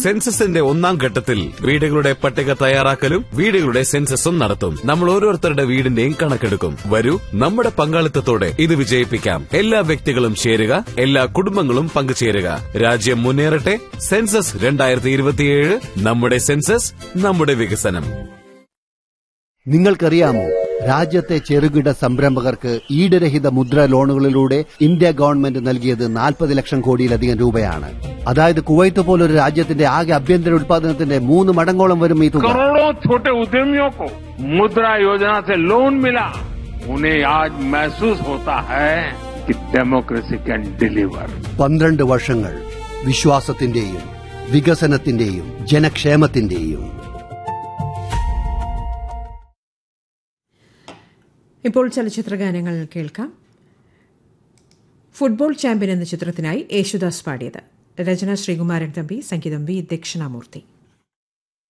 സെൻസസിന്റെ ഒന്നാം ഘട്ടത്തിൽ വീടുകളുടെ പട്ടിക തയ്യാറാക്കലും വീടുകളുടെ സെൻസസും നടത്തും നമ്മൾ ഓരോരുത്തരുടെ വീടിന്റെയും കണക്കെടുക്കും വരൂ നമ്മുടെ പങ്കാളിത്തത്തോടെ ഇത് വിജയിപ്പിക്കാം എല്ലാ വ്യക്തികളും ചേരുക എല്ലാ കുടുംബങ്ങളും പങ്കുചേരുക രാജ്യം മുന്നേറട്ടെ സെൻസസ് രണ്ടായിരത്തി ഇരുപത്തിയേഴ് നമ്മുടെ സെൻസസ് നമ്മുടെ വികസനം നിങ്ങൾക്കറിയാമോ രാജ്യത്തെ ചെറുകിട സംരംഭകർക്ക് ഈടുരഹിത മുദ്ര ലോണുകളിലൂടെ ഇന്ത്യ ഗവൺമെന്റ് നൽകിയത് നാൽപ്പത് ലക്ഷം കോടിയിലധികം രൂപയാണ് അതായത് കുവൈത്ത് പോലൊരു രാജ്യത്തിന്റെ ആകെ ആഭ്യന്തര ഉത്പാദനത്തിന്റെ മൂന്ന് മടങ്ങോളം വരും ഈ തുക करोड़ों छोटे उद्यमियों को मुद्रा योजना से लोन मिला उन्हें आज महसूस होता है कि डेमोक्रेसी कैन डिलीवर പന്ത്രണ്ട് വർഷങ്ങൾ വിശ്വാസത്തിന്റെയും വികസനത്തിന്റെയും ജനക്ഷേമത്തിന്റെയും ഇപ്പോൾ ചലച്ചിത്ര ഗാനങ്ങൾ കേൾക്കാം ഫുട്ബോൾ ചാമ്പ്യൻ എന്ന ചിത്രത്തിനായി യേശുദാസ് പാടിയത് രചന ശ്രീകുമാരൻ തമ്പി സംഗീതം വി ദക്ഷിണാമൂർത്തി